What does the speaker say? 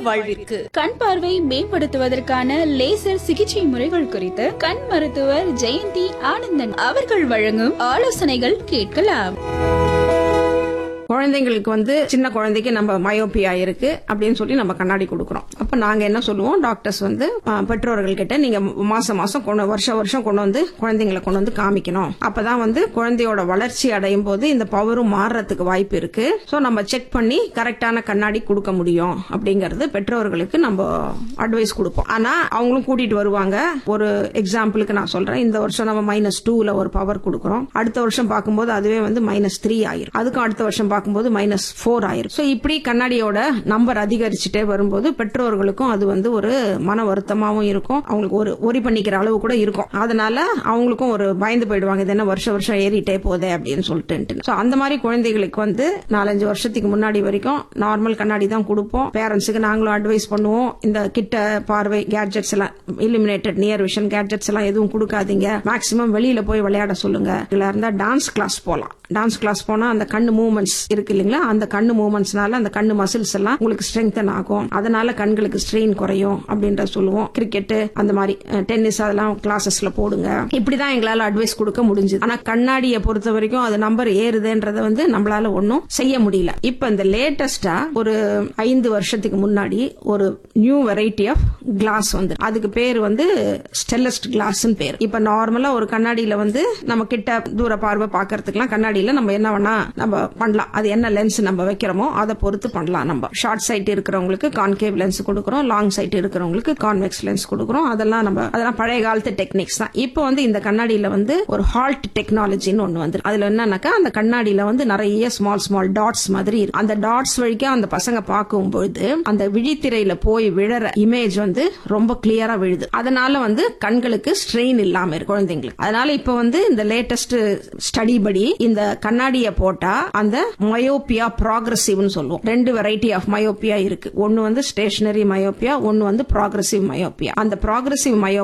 வாழ்விற்கு கண் பார்வை மேம்படுத்துவதற்கான லேசர் சிகிச்சை முறைகள் குறித்து கண் மருத்துவர் ஜெயந்தி ஆனந்தன் அவர்கள் வழங்கும் ஆலோசனைகள் கேட்கலாம் குழந்தைங்களுக்கு வந்து சின்ன குழந்தைக்கு நம்ம மயோப்பியா இருக்கு அப்படின்னு சொல்லி நம்ம கண்ணாடி கொடுக்குறோம் அப்ப நாங்க என்ன சொல்லுவோம் டாக்டர்ஸ் வந்து ஆ, பெற்றோர்கள் கிட்ட நீங்க மாசம் மாசம் கொண்டு வருஷம் வருஷம் கொண்டு வந்து குழந்தைங்களை கொண்டு வந்து காமிக்கணும் அப்பதான் வந்து குழந்தையோட வளர்ச்சி அடையும் போது இந்த பவரும் மாறுறதுக்கு வாய்ப்பு இருக்கு சோ நம்ம செக் பண்ணி கரெக்டான கண்ணாடி கொடுக்க முடியும் அப்படிங்கறது பெற்றோர்களுக்கு நம்ம அட்வைஸ் கொடுப்போம் ஆனா அவங்களும் கூட்டிட்டு வருவாங்க ஒரு எக்ஸாம்பிளுக்கு நான் சொல்றேன் இந்த வருஷம் நம்ம மைனஸ் டூல ஒரு பவர் கொடுக்குறோம் அடுத்த வருஷம் பார்க்கும்போது அதுவே வந்து மைனஸ் த்ரீ ஆயிரும் அதுக்கும் அடுத்த வருஷம் பார்க்கும்போது மைனஸ் ஃபோர் ஆயிரும் சோ இப்படி கண்ணாடியோட நம்பர் அதிகரிச்சுட்டே வரும்போது பெற்றோர்களுக்கும் அது வந்து ஒரு மன வருத்தமாவும் இருக்கும் அவங்களுக்கு ஒரு ஒரி பண்ணிக்கிற அளவு கூட இருக்கும் அதனால அவங்களுக்கும் ஒரு பயந்து போயிடுவாங்க இது என்ன வருஷம் வருஷம் ஏறிட்டே போதே அப்படின்னு சொல்லிட்டு சோ அந்த மாதிரி குழந்தைகளுக்கு வந்து நாலஞ்சு வருஷத்துக்கு முன்னாடி வரைக்கும் நார்மல் கண்ணாடி தான் கொடுப்போம் பேரண்ட்ஸுக்கு நாங்களும் அட்வைஸ் பண்ணுவோம் இந்த கிட்ட பார்வை கேட்ஜெட்ஸ் எல்லாம் இலிமினேட்டட் நியர் விஷன் கேட்ஜெட்ஸ் எல்லாம் எதுவும் கொடுக்காதீங்க மேக்சிமம் வெளியில போய் விளையாட சொல்லுங்க இதுல இருந்தா டான்ஸ் கிளாஸ் போலாம் டான்ஸ் கிளாஸ் போனா அந்த கண்ணு மூவ்மெண்ட்ஸ் இருக்கு இல்லைங்களா அந்த கண்ணு மூவ்மெண்ட்ஸ்னால அந்த கண்ணு மசில்ஸ் எல்லாம் உங்களுக்கு ஸ்ட்ரெங்தன் ஆகும் அதனால கண்களுக்கு ஸ்ட்ரெயின் குறையும் அப்படின்ற சொல்லுவோம் கிரிக்கெட் அந்த மாதிரி டென்னிஸ் அதெல்லாம் கிளாஸஸ்ல போடுங்க இப்படிதான் எங்களால அட்வைஸ் கொடுக்க முடிஞ்சது ஆனா கண்ணாடியை பொறுத்த வரைக்கும் அது நம்பர் ஏறுதுன்றத வந்து நம்மளால ஒன்னும் செய்ய முடியல இப்ப இந்த லேட்டஸ்டா ஒரு ஐந்து வருஷத்துக்கு முன்னாடி ஒரு நியூ வெரைட்டி ஆஃப் கிளாஸ் வந்து அதுக்கு பேர் வந்து ஸ்டெல்லஸ்ட் கிளாஸ் பேர் இப்ப நார்மலா ஒரு கண்ணாடியில வந்து நம்ம கிட்ட தூர பார்வை பாக்குறதுக்குலாம் கண்ணாடியில நம்ம என்ன வேணா நம்ம பண்ணலாம் அது என்ன லென்ஸ் நம்ம வைக்கிறோமோ அதை பொறுத்து பண்ணலாம் நம்ம ஷார்ட் சைட் இருக்கிறவங்களுக்கு கான்கேவ் லென்ஸ் கொடுக்குறோம் லாங் சைட் இருக்கிறவங்களுக்கு கான்வெக்ஸ் லென்ஸ் கொடுக்குறோம் அதெல்லாம் நம்ம அதெல்லாம் பழைய காலத்து டெக்னிக்ஸ் தான் இப்போ வந்து இந்த கண்ணாடியில வந்து ஒரு ஹால்ட் டெக்னாலஜின்னு ஒண்ணு வந்து அதுல என்னன்னாக்கா அந்த கண்ணாடியில வந்து நிறைய ஸ்மால் ஸ்மால் டாட்ஸ் மாதிரி இருக்கு அந்த டாட்ஸ் வழிக்கா அந்த பசங்க பார்க்கும்பொழுது அந்த விழித்திரையில போய் விழற இமேஜ் வந்து ரொம்ப கிளியரா விழுது அதனால வந்து கண்களுக்கு ஸ்ட்ரெயின் இல்லாம இருக்கு குழந்தைங்களுக்கு அதனால இப்ப வந்து இந்த லேட்டஸ்ட் ஸ்டடி படி இந்த கண்ணாடிய போட்டா அந்த மயோப்பியா ப்ராக்ரசிவ்னு சொல்லுவோம் ரெண்டு வெரைட்டி ஆஃப் மயோப்பியா இருக்கு ஒன்னு வந்து ஸ்டேஷனரி மயோப்பியா ஒன்னு வந்து ப்ராக்ரசிவ் மயோப்பியா அந்த ப்ராக்ரசிவ் மயோ